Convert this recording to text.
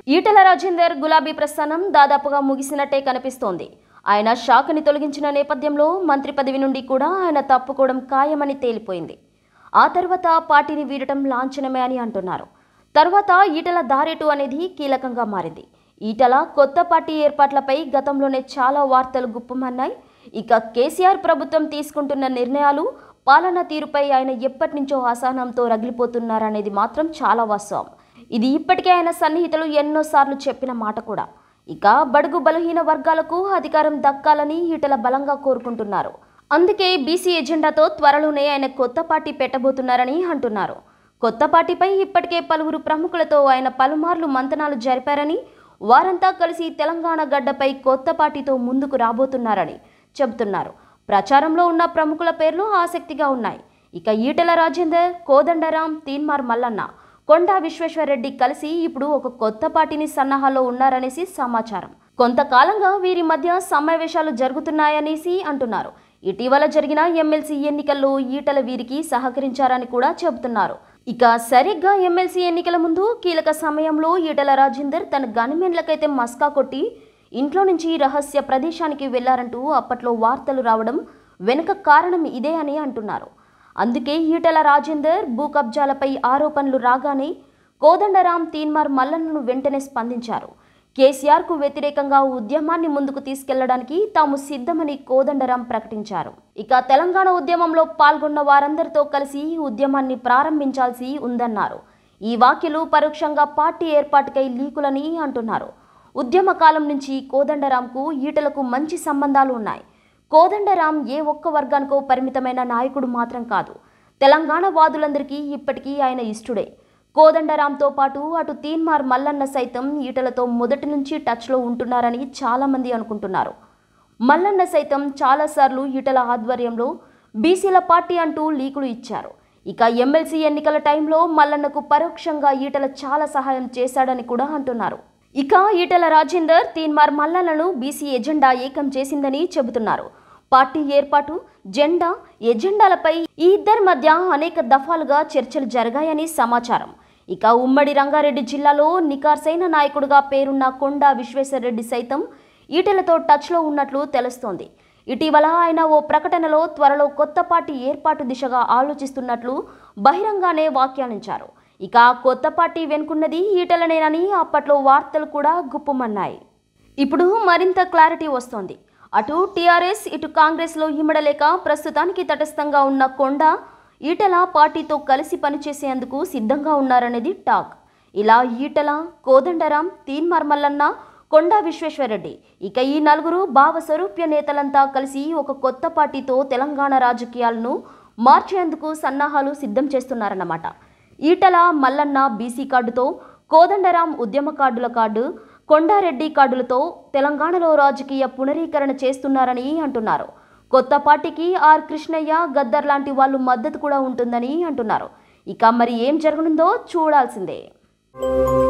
ఈటల రాజేందర్ గులాబీ ప్రస్థానం దాదాపుగా ముగిసినట్టే కనిపిస్తోంది ఆయన షాక్ని తొలగించిన నేపథ్యంలో మంత్రి పదవి నుండి కూడా ఆయన తప్పుకోవడం ఖాయమని తేలిపోయింది ఆ తర్వాత పార్టీని వీడటం లాంఛనమే అని అంటున్నారు తర్వాత ఈటల దారేటు అనేది కీలకంగా మారింది ఈటల కొత్త పార్టీ ఏర్పాట్లపై గతంలోనే చాలా వార్తలు గుప్పమన్నాయి ఇక కేసీఆర్ ప్రభుత్వం తీసుకుంటున్న నిర్ణయాలు పాలనా తీరుపై ఆయన ఎప్పటి నుంచో అసహనంతో రగిలిపోతున్నారనేది మాత్రం చాలా వాస్తవం ఇది ఇప్పటికే ఆయన సన్నిహితులు ఎన్నోసార్లు చెప్పిన మాట కూడా ఇక బడుగు బలహీన వర్గాలకు అధికారం దక్కాలని ఈటల బలంగా కోరుకుంటున్నారు అందుకే బీసీ ఎజెండాతో త్వరలోనే ఆయన కొత్త పార్టీ పెట్టబోతున్నారని అంటున్నారు కొత్త పార్టీపై ఇప్పటికే పలువురు ప్రముఖులతో ఆయన పలుమార్లు మంతనాలు జరిపారని వారంతా కలిసి తెలంగాణ గడ్డపై కొత్త పార్టీతో ముందుకు రాబోతున్నారని చెబుతున్నారు ప్రచారంలో ఉన్న ప్రముఖుల పేర్లు ఆసక్తిగా ఉన్నాయి ఇక ఈటల రాజేందర్ కోదండరాం తీన్మార్ మల్లన్న కొండా విశ్వేశ్వరరెడ్డి కలిసి ఇప్పుడు ఒక కొత్త పార్టీని సన్నాహాలో ఉన్నారనేసి సమాచారం కొంతకాలంగా వీరి మధ్య సమావేశాలు జరుగుతున్నాయనేసి అంటున్నారు ఇటీవల జరిగిన ఎమ్మెల్సీ ఎన్నికల్లో ఈటల వీరికి సహకరించారని కూడా చెబుతున్నారు ఇక సరిగ్గా ఎమ్మెల్సీ ఎన్నికల ముందు కీలక సమయంలో ఈటల రాజేందర్ తన గనిమెన్లకైతే మస్కా కొట్టి ఇంట్లో నుంచి రహస్య ప్రదేశానికి వెళ్లారంటూ అప్పట్లో వార్తలు రావడం వెనుక కారణం ఇదే అని అంటున్నారు అందుకే ఈటల రాజేందర్ భూ కబ్జాలపై ఆరోపణలు రాగానే కోదండరాం తీన్మార్ మల్లన్నను వెంటనే స్పందించారు కేసీఆర్కు వ్యతిరేకంగా ఉద్యమాన్ని ముందుకు తీసుకెళ్లడానికి తాము సిద్ధమని కోదండరాం ప్రకటించారు ఇక తెలంగాణ ఉద్యమంలో పాల్గొన్న వారందరితో కలిసి ఉద్యమాన్ని ప్రారంభించాల్సి ఉందన్నారు ఈ వ్యాఖ్యలు పరోక్షంగా పార్టీ ఏర్పాటుకై లీకులని అంటున్నారు ఉద్యమ కాలం నుంచి కోదండరాంకు ఈటలకు మంచి సంబంధాలు ఉన్నాయి కోదండరాం ఏ ఒక్క వర్గానికో పరిమితమైన నాయకుడు మాత్రం కాదు తెలంగాణ వాదులందరికీ ఇప్పటికీ ఆయన ఇష్టుడే కోదండరాంతో పాటు అటు తీన్మార్ మల్లన్న సైతం ఈటలతో మొదటి నుంచి టచ్లో ఉంటున్నారని చాలామంది అనుకుంటున్నారు మల్లన్న సైతం చాలాసార్లు ఈటల ఆధ్వర్యంలో బీసీల పార్టీ అంటూ లీకులు ఇచ్చారు ఇక ఎమ్మెల్సీ ఎన్నికల టైంలో మల్లన్నకు పరోక్షంగా ఈటల చాలా సహాయం చేశాడని కూడా అంటున్నారు ఇక ఈటల రాజేందర్ తీన్మార్ మల్లన్నను బీసీ ఎజెండా ఏకం చేసిందని చెబుతున్నారు పార్టీ ఏర్పాటు జెండా ఎజెండాలపై ఈ ఇద్దరి మధ్య అనేక దఫాలుగా చర్చలు జరిగాయని సమాచారం ఇక ఉమ్మడి రంగారెడ్డి జిల్లాలో నికార్సైన నాయకుడిగా పేరున్న కొండా విశ్వేశ్వరరెడ్డి సైతం ఈటెలతో టచ్లో ఉన్నట్లు తెలుస్తోంది ఇటీవల ఆయన ఓ ప్రకటనలో త్వరలో కొత్త పార్టీ ఏర్పాటు దిశగా ఆలోచిస్తున్నట్లు బహిరంగానే వ్యాఖ్యానించారు ఇక ఆ కొత్త పార్టీ వెనుకున్నది ఈటలనేనని అప్పట్లో వార్తలు కూడా గుప్పమన్నాయి ఇప్పుడు మరింత క్లారిటీ వస్తోంది అటు టీఆర్ఎస్ ఇటు కాంగ్రెస్లో ఇమ్మడలేక ప్రస్తుతానికి తటస్థంగా ఉన్న కొండ ఈటల పార్టీతో కలిసి పనిచేసేందుకు సిద్ధంగా ఉన్నారనేది టాక్ ఇలా ఈటల కోదండరాం తీన్మార్ మల్లన్న కొండా విశ్వేశ్వరరెడ్డి ఇక ఈ నలుగురు భావస్వరూప్య నేతలంతా కలిసి ఒక కొత్త పార్టీతో తెలంగాణ రాజకీయాలను మార్చేందుకు సన్నాహాలు సిద్ధం చేస్తున్నారన్నమాట ఈటల మల్లన్న బీసీ కార్డుతో కోదండరాం ఉద్యమ కార్డుల కార్డు కొండారెడ్డి కార్డులతో తెలంగాణలో రాజకీయ పునరీకరణ చేస్తున్నారని అంటున్నారు కొత్త పార్టీకి ఆర్ కృష్ణయ్య గద్దర్ లాంటి వాళ్ళు మద్దతు కూడా ఉంటుందని అంటున్నారు ఇక మరి ఏం జరగనుందో చూడాల్సిందే